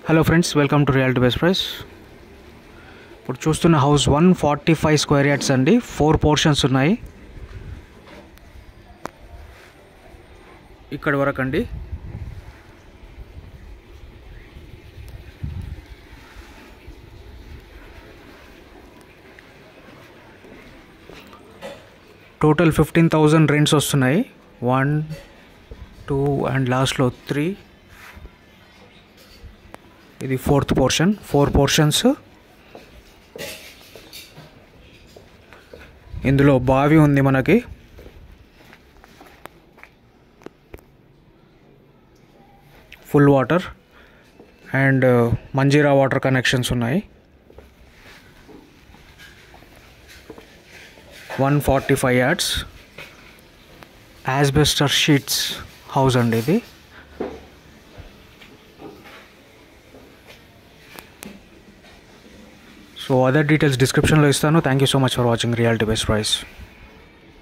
hello friends welcome to reality best price ఇప్పుడు చూస్తున్న house one forty five square yards అండి four portions ఉన్నాయి ఇక్కడ వరకు అండి టోటల్ ఫిఫ్టీన్ థౌజండ్ రెంట్స్ వస్తున్నాయి వన్ టూ అండ్ లాస్ట్లో త్రీ ఇది ఫోర్త్ పోర్షన్ ఫోర్ పోర్షన్స్ ఇందులో బావి ఉంది మనకి full water and Manjira water connections ఉన్నాయి one forty five yards asbestos sheets house అండి ఇది సో అదర్ డీటెయిల్స్ డిస్క్రిప్షన్లో ఇస్తాను thank you so much for watching reality best price